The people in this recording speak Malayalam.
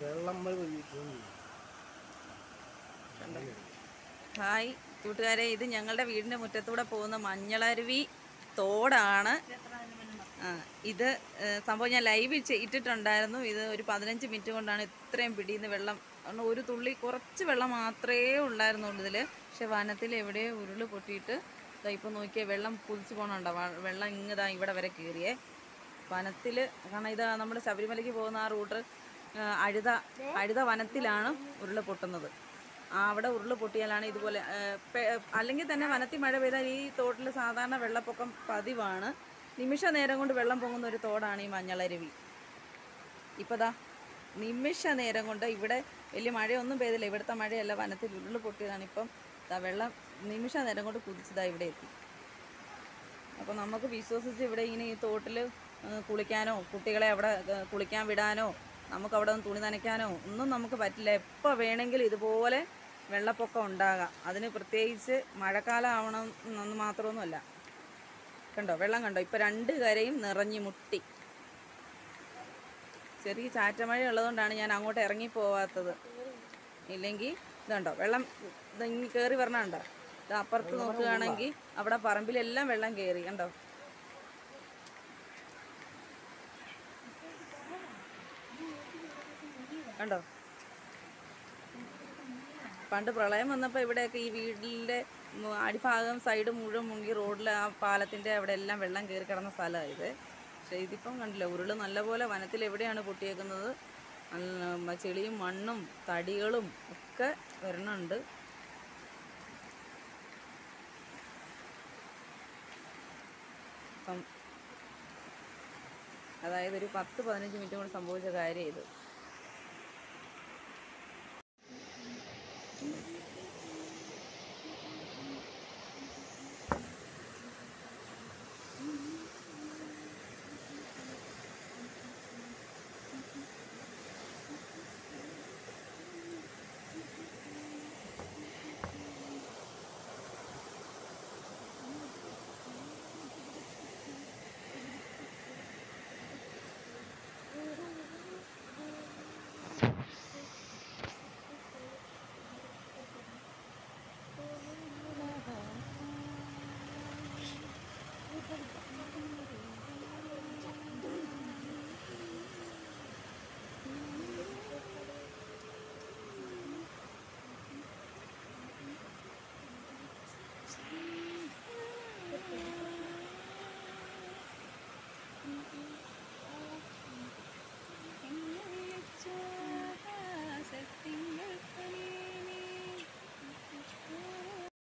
വെള്ളം മഴ പെയ്യിട്ടുണ്ട് ഹായ് കൂട്ടുകാരെ ഇത് ഞങ്ങളുടെ വീടിൻ്റെ മുറ്റത്തൂടെ പോകുന്ന മഞ്ഞളരുവി തോടാണ് ആ ഇത് ഏ, സംഭവം ഞാൻ ലൈവ് ഇട്ടിട്ടുണ്ടായിരുന്നു ഇത് ഒരു പതിനഞ്ച് മിനിറ്റ് കൊണ്ടാണ് ഇത്രയും പിടിയുന്ന വെള്ളം കാരണം ഒരു തുള്ളി കുറച്ച് വെള്ളം മാത്രമേ ഉണ്ടായിരുന്നുള്ളൂ ഇതിൽ പക്ഷെ വനത്തിൽ എവിടെയോ ഉരുള് പൊട്ടിയിട്ട് ദാ ഇപ്പോൾ നോക്കിയാൽ വെള്ളം കുതിച്ച് പോകണുണ്ടോ വ- വെള്ളം ഇങ്ങതാ ഇവിടെ വരെ കയറിയേ വനത്തിൽ കാരണം ഇത് നമ്മൾ ശബരിമലയ്ക്ക് പോകുന്ന ആ റൂട്ട് ആ, അഴുത അഴുത വനത്തിലാണ് ഉരുള് പൊട്ടുന്നത് ആ അവിടെ ഉരുള് പൊട്ടിയാലാണ് ഇതുപോലെ ആ, പെ- അല്ലെങ്കിൽ തന്നെ വനത്തിൽ മഴ പെയ്താൽ ഈ തോട്ടിൽ സാധാരണ വെള്ളപ്പൊക്കം പതിവാണ് നിമിഷ നേരം കൊണ്ട് വെള്ളം പൊങ്ങുന്ന ഒരു തോടാണ് ഈ മഞ്ഞളരുവി ഇപ്പോൾ ദാ നിമിഷ നേരം കൊണ്ട് ഇവിടെ വലിയ മഴയൊന്നും പെയ്തില്ല ഇവിടുത്തെ മഴയല്ല വനത്തിൽ ഉരുള് പൊട്ടിയതാണ് ഇപ്പം ദാ വെള്ളം നിമിഷ നേരം കൊണ്ട് കുതിച്ചതാ ഇവിടെ എത്തി അപ്പോൾ നമുക്ക് വിശ്വസിച്ച് ഇവിടെ ഇങ്ങനെ ഈ തോട്ടിൽ കുളിക്കാനോ കുട്ടികളെ അവിടെ ഏ, കുളിക്കാൻ വിടാനോ നമുക്ക് അവിടെ ഒന്ന് തുണി നനയ്ക്കാനോ ഒന്നും നമുക്ക് പറ്റില്ല എപ്പോൾ വേണമെങ്കിലും ഇതുപോലെ വെള്ളപ്പൊക്കം ഉണ്ടാകാം അതിന് പ്രത്യേകിച്ച് മഴക്കാലം ആവണം എന്ന് മാത്രമൊന്നുമല്ല കണ്ടോ വെള്ളം കണ്ടോ ഇപ്പോൾ രണ്ട് കരയും നിറഞ്ഞു മുട്ടി ചെറിയ ചാറ്റമഴ ഉള്ളതുകൊണ്ടാണ് ഞാൻ അങ്ങോട്ട് ഇറങ്ങി പോവാത്തത് ഇല്ലെങ്കിൽ ഇതുണ്ടോ വെള്ളം ഇത് ഇങ്ങ് കയറി വരണുണ്ടോ ഇത് അപ്പുറത്ത് നോക്കുകയാണെങ്കിൽ അവിടെ പറമ്പിലെല്ലാം വെള്ളം കയറി കണ്ടോ കണ്ടോ പണ്ട് പ്രളയം വന്നപ്പോൾ ഇവിടെയൊക്കെ ഈ വീടിൻ്റെ മു- അടിഭാഗം സൈഡ് മുഴുവൻ മുങ്ങി റോഡിൽ ആ പാലത്തിൻ്റെ അവിടെ എല്ലാം വെള്ളം കയറി കിടന്ന സ്ഥലമാണ് ഇത് പക്ഷേ ഇതിപ്പം കണ്ടില്ല ഉരുള് നല്ലപോലെ വനത്തിൽ എവിടെയാണ് പൊട്ടിയേക്കുന്നത് നല്ല ചെളിയും മണ്ണും തടികളും ഒക്കെ വരണുണ്ട് അപ്പം അതായത് ഒരു പത്ത് പതിനഞ്ച് മിനിറ്റ് കൊണ്ട് സംഭവിച്ച കാര്യം ഇത്